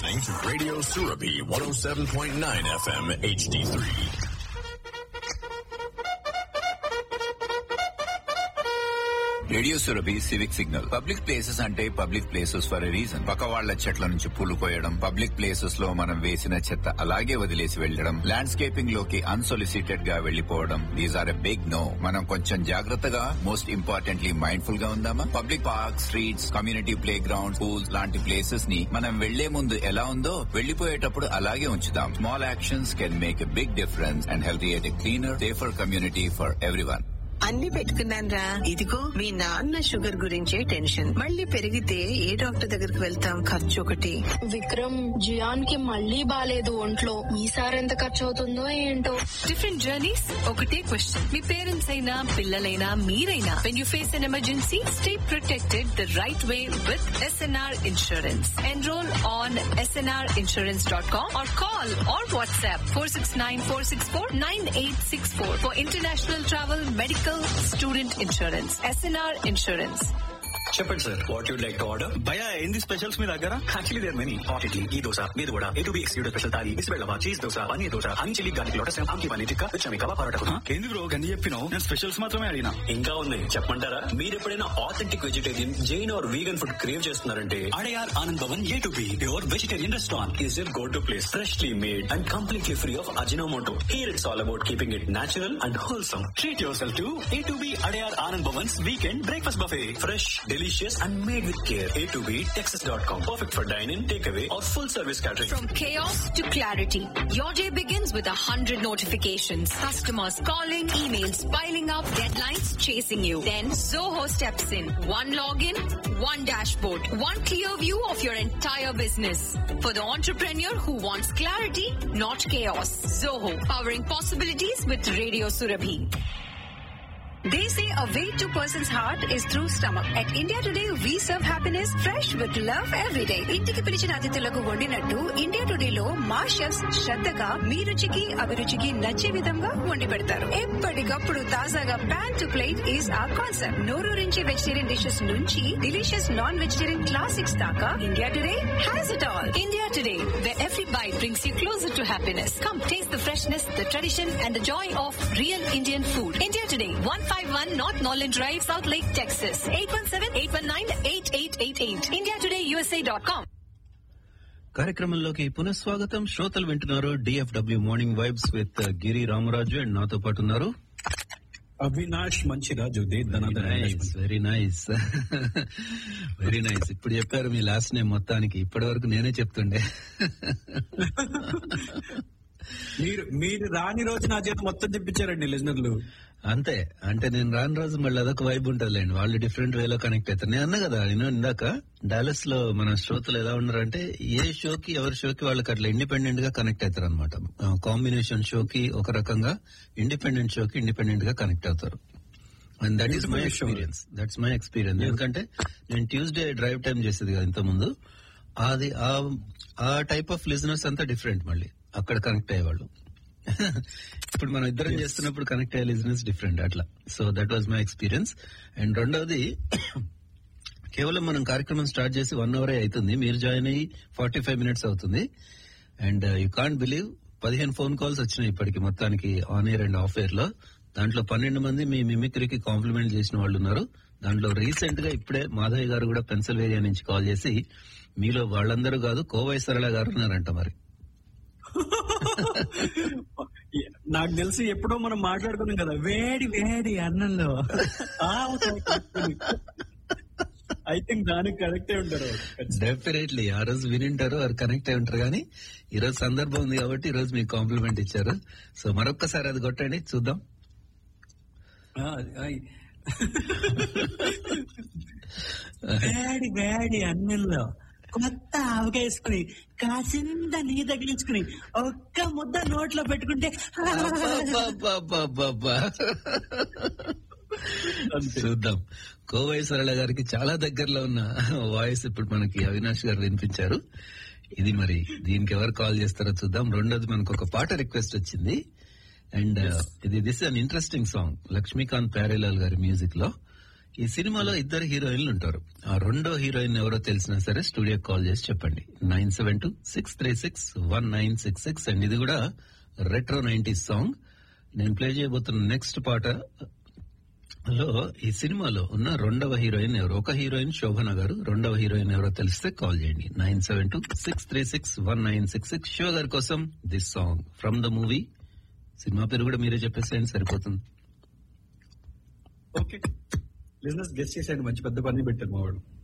listening to Radio Surabi 107.9 FM HD3. Radio Surabhi civic signal public places అంటే public places for a reason పక్క వాళ్ల చెట్ల నుంచి పూలు కోయడం పబ్లిక్ ప్లేసెస్ లో మనం వేసిన చెత్త అలాగే వదిలేసి వెళ్లడం ల్యాండ్స్కేపింగ్ లోకి అన్సొలిసిటెడ్ గా వెళ్లిపోవడం these are a big no మనం కొంచెం జాగ్రత్తగా మోస్ట్ ఇంపార్టెంట్లీ మైండ్ఫుల్ గా ఉందామా public park streets community playground pools లాంటి ప్లేసెస్ ని మనం వెళ్లే ముందు ఎలా ఉందో వెళ్లిపోయేటప్పుడు అలాగే ఉంచుదాం small actions can make a big difference and healthy at a cleaner safer community for everyone అన్ని పెట్టుకున్నాను రా ఇదిగో మీ నాన్న షుగర్ గురించే టెన్షన్ మళ్ళీ పెరిగితే ఏ డాక్టర్ దగ్గరికి వెళ్తాం ఖర్చు ఒకటి విక్రమ్ జియాన్ కి మళ్ళీ బాలేదు ఒంట్లో ఈసారి ఎంత ఖర్చు అవుతుందో ఏంటో డిఫరెంట్ జర్నీస్ ఒకటే క్వశ్చన్ మీ పేరెంట్స్ అయినా పిల్లలైనా మీరైనా when you face an emergency stay protected the right way with SNR insurance enrol on SNR insurance dot com or call or WhatsApp four six nine four six four nine eight six four for international travel medical student insurance SNR insurance చెప్పండి sir what you'd like to order భయ ఏంది specials మీ దగ్గర actually there many hot idli ఈ దోశ మీరు కూడా A two B excluded special thali బిస్బెల్లవా cheese dosa paneer dosa honey chilli garlic lotus ఆమ్కి పన్నీర్ టిక్కా విచ్చమి కవా పరోటా ఏంది బ్రో గంది చెప్పినావు నేను స్పెషల్స్ మాత్రమే అడిగినా ఇంకా ఉన్నాయి చెప్పమంటారా మీరు ఎప్పుడైనా authentic vegetarian Jain or vegan food crave చేస్తున్నారంటే Adyar Anand Bhavan A two B your vegetarian restaurant is your go to place freshly made and completely free of ajinomoto here it's all about keeping it natural and wholesome treat yourself to A two B Adyar Anand Bhavan's weekend breakfast buffet fresh delicious and made with care. A to B, Texas.com. Perfect for dine-in, takeaway, or full service catering. From chaos to clarity, your day begins with a hundred notifications. Customers calling, emails piling up, deadlines chasing you. Then Zoho steps in. One login, one dashboard, one clear view of your entire business. For the entrepreneur who wants clarity, not chaos. Zoho, powering possibilities with Radio Surabhi. They say a way to person's heart is through stomach. At India Today, we serve happiness fresh with love every day. ఇంటికి పిలిచిన అతిథులకు వండినట్టు India today లో మా chefs శ్రద్ధగా మీ రుచికి అభిరుచికి నచ్చే విధంగా వండి పెడతారు ఎప్పటికప్పుడు తాజాగా pan to plate is a concept నోరూరించే వెజిటేరియన్ డిషెస్ నుంచి డిలీషియస్ నాన్ వెజిటేరియన్ క్లాసిక్స్ దాకా India Today has it all India Today, where every bite brings you closer to happiness. Come taste the freshness, the tradition, and the joy of real Indian food. India Today, 151 North Norland Drive, South Lake, Texas. 817-819-8888. IndiaTodayUSA.com. కార్యక్రమంలోకి పునఃస్వాగతం శ్రోతలు వింటున్నారు DFW morning vibes with Giri Ramaraju and నాతో పాటు ఉన్నారు అవినాష్ మంచిరాజు దే ధనాధన very nice very nice ఇప్పుడు చెప్పారు మీ లాస్ట్ నేమ్ మొత్తానికి ఇప్పటి వరకు నేనే చెప్తుండే మీరు మీరు రాని రోజు నా చేత మొత్తం చెప్పించారండి లిజనర్లు అంతే అంటే నేను రాను రోజు మళ్ళీ అదొక వైబ్ ఉంటుందిలేండి వాళ్ళు డిఫరెంట్ వేలో కనెక్ట్ అవుతారు నేను అన్నా కదా నేను ఇందాక డాలస్ లో మన శ్రోతలు ఎలా ఉన్నారంటే ఏ షోకి ఎవరి షోకి వాళ్ళకి అట్లా ఇండిపెండెంట్ గా కనెక్ట్ అవుతారు అనమాట కాంబినేషన్ షోకి ఒక రకంగా ఇండిపెండెంట్ షోకి ఇండిపెండెంట్ గా కనెక్ట్ అవుతారు and that is my experience that's my experience ఎందుకంటే నేను ట్యూస్డే డ్రైవ్ టైం చేసేది కదా ఇంత ముందు అది ఆ- ఆ టైప్ ఆఫ్ లిజనర్స్ అంతా డిఫరెంట్ మళ్ళీ అక్కడ కనెక్ట్ అయ్యేవాళ్ళు ఇప్పుడు మనం ఇద్దరం చేస్తున్నప్పుడు కనెక్ట్ అయ్యే లిజనర్స్ డిఫరెంట్ అట్లా so that was my experience and రెండవది కేవలం మనం కార్యక్రమం స్టార్ట్ చేసి వన్ అవరే అవుతుంది మీరు జాయిన్ అయ్యి ఫార్టీ ఫైవ్ మినిట్స్ అవుతుంది అండ్ యూ కాంట్ బిలీవ్ పదిహేను ఫోన్ కాల్స్ వచ్చినాయి ఇప్పటికి మొత్తానికి on year and off year లో దాంట్లో పన్నెండు మంది మీ మిమిక్రీకి కాంప్లిమెంట్ చేసిన వాళ్ళు ఉన్నారు దాంట్లో రీసెంట్ గా ఇప్పుడే మాధవి గారు కూడా పెన్సిల్వేనియా నుంచి కాల్ చేసి మీలో వాళ్ళందరూ కాదు కోవై సరళ గారు ఉన్నారంట మరి నాకు తెలిసి ఎప్పుడో మనం మాట్లాడుకున్నాం కదా వేడి వేడి అన్నంలో ఐ థింక్ దానికి కరెక్టే ఉంటారు డెఫినెట్లీ ఆ రోజు వినింటారు వారు కనెక్ట్ అయి ఉంటారు కానీ ఈ రోజు సందర్భం ఉంది కాబట్టి ఈ రోజు మీకు కాంప్లిమెంట్ ఇచ్చారు సో మరొక్కసారి అది కొట్టండి చూద్దాం ఆ, ఐ- వేడి వేడి అన్నంలో కొత్త ఆవకేసుకుని కాసింత నీ తగిలించుకుని ఒక్క ముద్ద నోట్లో పెట్టుకుంటే అబ్బబ్బబ్బబ్బబ్బా. చూద్దాం కోవై సరళ గారికి చాలా దగ్గరలో ఉన్న వాయిస్ ఇప్పుడు మనకి అవినాష్ గారు వినిపించారు ఇది మరి దీనికి ఎవరు కాల్ చేస్తారో చూద్దాం రెండోది మనకు ఒక పాట రిక్వెస్ట్ వచ్చింది అండ్ ఇది this an interesting song Laxmikant Pyarelal గారి మ్యూజిక్ లో ఈ సినిమాలో ఇద్దరు హీరోయిన్లు ఉంటారు ఆ రెండో హీరోయిన్ ఎవరో తెలిసినా సరే స్టూడియో కాల్ చేసి చెప్పండి nine seven two six three six one nine six six and ఇది కూడా రెట్రో నైన్టీస్ సాంగ్ నేను ప్లే చేయబోతున్న నెక్స్ట్ పాట లో ఈ సినిమాలో ఉన్న రెండవ హీరోయిన్ ఎవరు ఒక హీరోయిన్ శోభన గారు రెండవ హీరోయిన్ ఎవరో తెలిస్తే కాల్ చేయండి nine seven two six three six one nine six six show గారి కోసం this song from the movie సినిమా పేరు కూడా మీరే చెప్పేసేయండి సరిపోతుంది ఓకే బిజినెస్ గెస్ట్ చేసాను మంచి పెద్ద పని పెట్టారు మా వాడు